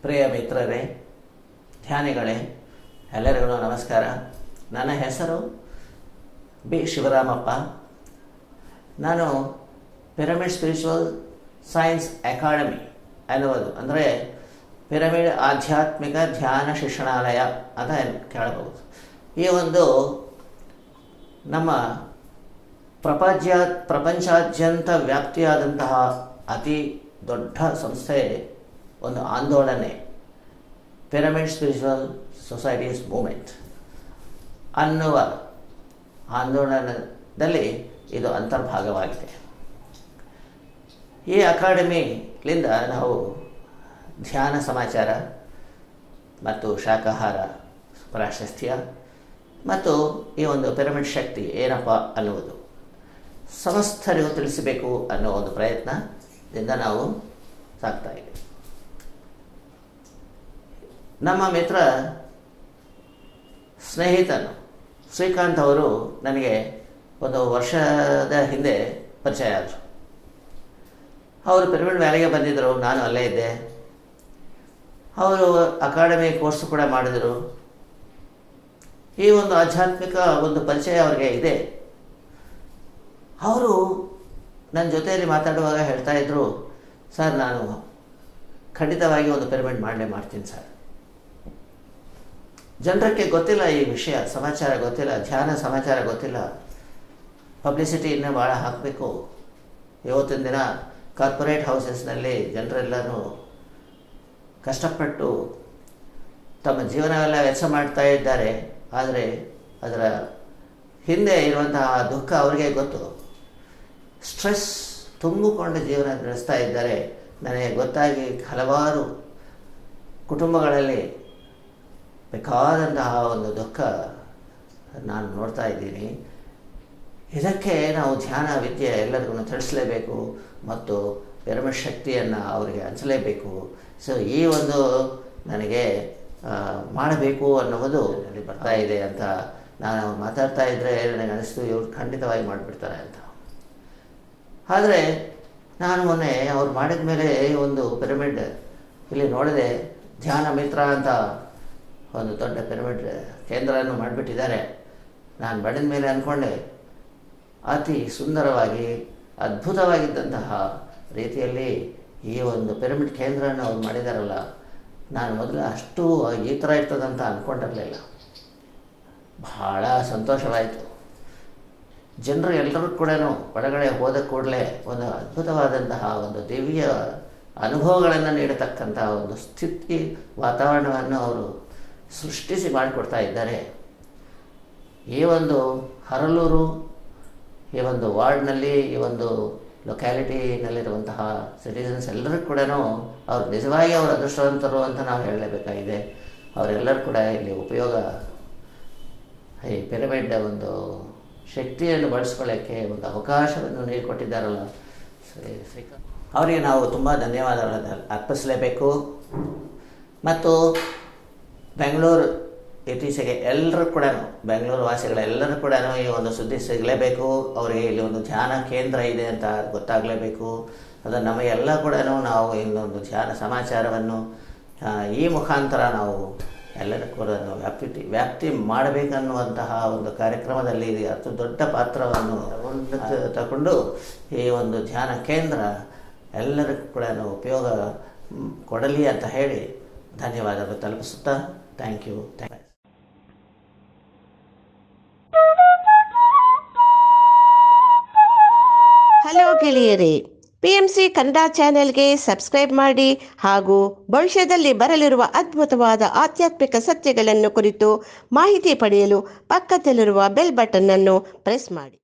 ಪ್ರಿಯ ಮಿತ್ರರೇ ಧ್ಯಾನಿಗಳೇ ಎಲ್ಲರಿಗೂ ನಮಸ್ಕಾರ ನನ್ನ ಹೆಸರು ಬಿ ಶಿವರಾಮಪ್ಪ ನಾನು ಪಿರಮಿಡ್ ಸ್ಪಿರಿಚುವಲ್ ಸೈನ್ಸ್ ಅಕಾಡೆಮಿ ಅನ್ನುವುದು ಅಂದರೆ ಪಿರಮಿಡ್ ಆಧ್ಯಾತ್ಮಿಕ ಧ್ಯಾನ ಶಿಕ್ಷಣಾಲಯ ಅಂತ ಕೇಳಬಹುದು ಈ ಒಂದು ನಮ್ಮ ಪ್ರಪಂಚ ಪ್ರಪಂಚಾದ್ಯಂತ ವ್ಯಾಪ್ತಿಯಾದಂತಹ ಅತಿ ದೊಡ್ಡ ಸಂಸ್ಥೆ ಒಂದು ಆಂದೋಲನೆ ಪಿರಮಿಡ್ ಸ್ಪಿರಿಚುವಲ್ ಸೊಸೈಟೀಸ್ ಮೂಮೆಂಟ್ ಅನ್ನುವ ಆಂದೋಲನದಲ್ಲಿ ಇದು ಅಂತರ್ಭಾಗವಾಗಿದೆ ಈ ಅಕಾಡೆಮಿಲಿಂದ ನಾವು ಧ್ಯಾನ ಸಮಾಚಾರ ಮತ್ತು ಶಾಕಾಹಾರ ಪ್ರಾಶಸ್ತ್ಯ ಮತ್ತು ಈ ಒಂದು ಪಿರಮಿಡ್ ಶಕ್ತಿ ಏನಪ್ಪ ಅನ್ನುವುದು ಸಮಸ್ತರಿಗೂ ತಿಳಿಸಬೇಕು ಅನ್ನೋ ಒಂದು ಪ್ರಯತ್ನದಿಂದ ನಾವು ಸಾಕ್ತಾ ಇದ್ದೀವಿ ನಮ್ಮ ಮಿತ್ರ ಸ್ನೇಹಿತನು ಶ್ರೀಕಾಂತ್ ಅವರು ನನಗೆ ಒಂದು ವರ್ಷದ ಹಿಂದೆ ಪರಿಚಯ ಆದರು ಅವರು ಪಿರಮಿಡ್ ವ್ಯಾಲಿಗೆ ಬಂದಿದ್ದರು ನಾನು ಅಲ್ಲೇ ಇದ್ದೆ ಅವರು ಅಕಾಡೆಮಿ ಕೋರ್ಸ್ ಕೂಡ ಮಾಡಿದರು ಈ ಒಂದು ಆಧ್ಯಾತ್ಮಿಕ ಒಂದು ಪರಿಚಯ ಅವರಿಗೆ ಇದೆ ಅವರು ನನ್ನ ಜೊತೆಯಲ್ಲಿ ಮಾತಾಡುವಾಗ ಹೇಳ್ತಾ ಇದ್ರು ಸರ್ ನಾನು ಖಂಡಿತವಾಗಿ ಒಂದು ಪಿರಮಿಡ್ ಮಾಡಲೇ ಮಾಡ್ತೀನಿ ಸರ್ ಜನರಕ್ಕೆ ಗೊತ್ತಿಲ್ಲ ಈ ವಿಷಯ ಸಮಾಚಾರ ಗೊತ್ತಿಲ್ಲ ಧ್ಯಾನ ಸಮಾಚಾರ ಗೊತ್ತಿಲ್ಲ ಪಬ್ಲಿಸಿಟಿ ಇನ್ನೂ ಭಾಳ ಹಾಕಬೇಕು ಇವತ್ತಿನ ದಿನ ಕಾರ್ಪೊರೇಟ್ ಹೌಸಸ್ನಲ್ಲಿ ಜನರೆಲ್ಲನೂ ಕಷ್ಟಪಟ್ಟು ತಮ್ಮ ಜೀವನವೆಲ್ಲ ವೆಚ್ಚ ಮಾಡ್ತಾ ಇದ್ದಾರೆ ಆದರೆ ಅದರ ಹಿಂದೆ ಇರುವಂತಹ ದುಃಖ ಅವರಿಗೆ ಗೊತ್ತು ಸ್ಟ್ರೆಸ್ ತುಂಬಿಕೊಂಡು ಜೀವನ ನಡೆಸ್ತಾ ಇದ್ದಾರೆ ನನಗೆ ಗೊತ್ತಾಗಿ ಹಲವಾರು ಕುಟುಂಬಗಳಲ್ಲಿ ಬೇಕಾದಂತಹ ಒಂದು ದುಃಖ ನಾನು ನೋಡ್ತಾ ಇದ್ದೀನಿ ಇದಕ್ಕೆ ನಾವು ಧ್ಯಾನ ವಿದ್ಯೆ ಎಲ್ಲರಿಗೂ ತಿಳಿಸಲೇಬೇಕು ಮತ್ತು ಪಿರಮಿಡ್ ಶಕ್ತಿಯನ್ನು ಅವರಿಗೆ ಹಂಚಲೇಬೇಕು ಸೊ ಈ ಒಂದು ನನಗೆ ಮಾಡಬೇಕು ಅನ್ನುವುದು ಅಲ್ಲಿ ಬರ್ತಾ ಇದೆ ಅಂತ ನಾನು ಮಾತಾಡ್ತಾ ಇದ್ದರೆ ನನಗೆ ಅನಿಸ್ತು ಇವ್ರು ಖಂಡಿತವಾಗಿ ಮಾಡಿಬಿಡ್ತಾರೆ ಅಂತ ಆದರೆ ನಾನು ಮೊನ್ನೆ ಅವ್ರು ಮಾಡಿದ ಮೇಲೆ ಒಂದು ಪಿರಮಿಡ್ ಇಲ್ಲಿ ನೋಡಿದೆ ಧ್ಯಾನ ಮಿತ್ರ ಅಂತ ಒಂದು ದೊಡ್ಡ ಪಿರಮಿಡ್ ಕೇಂದ್ರವನ್ನು ಮಾಡಿಬಿಟ್ಟಿದ್ದಾರೆ ನಾನು ಬಡಿದ ಮೇಲೆ ಅಂದ್ಕೊಂಡೆ ಅತಿ ಸುಂದರವಾಗಿ ಅದ್ಭುತವಾಗಿದ್ದಂತಹ ರೀತಿಯಲ್ಲಿ ಈ ಒಂದು ಪಿರಮಿಡ್ ಕೇಂದ್ರವನ್ನು ಅವ್ರು ಮಾಡಿದಾರಲ್ಲ ನಾನು ಮೊದಲು ಅಷ್ಟು ಈ ಥರ ಇರ್ತದಂತ ಅಂದ್ಕೊಂಡಿರಲಿಲ್ಲ ಬಹಳ ಸಂತೋಷವಾಯಿತು ಜನರು ಎಲ್ಲರೂ ಕೂಡ ಒಳಗಡೆ ಹೋದ ಕೂಡಲೇ ಒಂದು ಅದ್ಭುತವಾದಂತಹ ಒಂದು ದಿವ್ಯ ಅನುಭವಗಳನ್ನು ನೀಡತಕ್ಕಂತಹ ಒಂದು ಸ್ಥಿತಿ ವಾತಾವರಣವನ್ನು ಅವರು ಸೃಷ್ಟಿಸಿ ಮಾಡಿಕೊಡ್ತಾ ಇದ್ದಾರೆ ಈ ಒಂದು ಹರಲೂರು ಈ ಒಂದು ವಾರ್ಡ್ನಲ್ಲಿ ಈ ಒಂದು ಲೊಕ್ಯಾಲಿಟಿನಲ್ಲಿರುವಂತಹ ಸಿಟಿಸನ್ಸ್ ಎಲ್ಲರೂ ಕೂಡ ಅವ್ರು ನಿಜವಾಗಿ ಅವರು ಅದೃಷ್ಟವಂತರು ಅಂತ ನಾವು ಹೇಳಲೇಬೇಕಾಗಿದೆ ಅವರೆಲ್ಲರೂ ಕೂಡ ಇಲ್ಲಿ ಉಪಯೋಗ ಈ ಪಿರಮಿಡ್ ಒಂದು ಶಕ್ತಿಯನ್ನು ಬಳಸ್ಕೊಳ್ಳೋಕ್ಕೆ ಒಂದು ಅವಕಾಶವನ್ನು ನೀಡಿಕೊಟ್ಟಿದ್ದಾರಲ್ಲ ಶ್ರೀ ಶ್ರೀಕಾಂತ್ ಅವರಿಗೆ ನಾವು ತುಂಬ ಧನ್ಯವಾದಗಳನ್ನು ಅರ್ಪಿಸಲೇಬೇಕು ಮತ್ತು ಬೆಂಗಳೂರು ಇತ್ತೀಚೆಗೆ ಎಲ್ಲರೂ ಕೂಡ ಬೆಂಗಳೂರು ವಾಸಿಗಳೆಲ್ಲರೂ ಕೂಡ ಈ ಒಂದು ಸುದ್ದಿ ಸಿಗಲೇಬೇಕು ಅವರಿಗೆ ಇಲ್ಲಿ ಒಂದು ಧ್ಯಾನ ಕೇಂದ್ರ ಇದೆ ಅಂತ ಗೊತ್ತಾಗಲೇಬೇಕು ಅದು ನಮಗೆಲ್ಲ ಕೂಡ ನಾವು ಇನ್ನೊಂದು ಧ್ಯಾನ ಸಮಾಚಾರವನ್ನು ಈ ಮುಖಾಂತರ ನಾವು ಎಲ್ಲರಿಗೂ ಕೂಡ ವ್ಯಾಪ್ತಿ ವ್ಯಾಪ್ತಿ ಮಾಡಬೇಕನ್ನುವಂತಹ ಒಂದು ಕಾರ್ಯಕ್ರಮದಲ್ಲಿ ಅತಿ ದೊಡ್ಡ ಪಾತ್ರವನ್ನು ತಗೊಂಡು ಈ ಒಂದು ಧ್ಯಾನ ಕೇಂದ್ರ ಎಲ್ಲರಿಗೂ ಕೂಡ ಉಪಯೋಗ ಕೊಡಲಿ ಅಂತ ಹೇಳಿ ಧನ್ಯವಾದಗಳು ತಲುಪಿಸುತ್ತಾ ಥ್ಯಾಂಕ್ ಯು ಥ್ಯಾಂಕ್ ಹಲೋ ಗೆಳೆಯರೇ ಪಿಎಂಸಿ ಕನ್ನಡ ಚಾನೆಲ್ಗೆ ಸಬ್ಸ್ಕ್ರೈಬ್ ಮಾಡಿ ಹಾಗೂ ಭವಿಷ್ಯದಲ್ಲಿ ಬರಲಿರುವ ಅದ್ಭುತವಾದ ಆಧ್ಯಾತ್ಮಿಕ ಸತ್ಯಗಳನ್ನು ಕುರಿತು ಮಾಹಿತಿ ಪಡೆಯಲು ಪಕ್ಕದಲ್ಲಿರುವ ಬೆಲ್ ಬಟನ್ ಅನ್ನು ಪ್ರೆಸ್ ಮಾಡಿ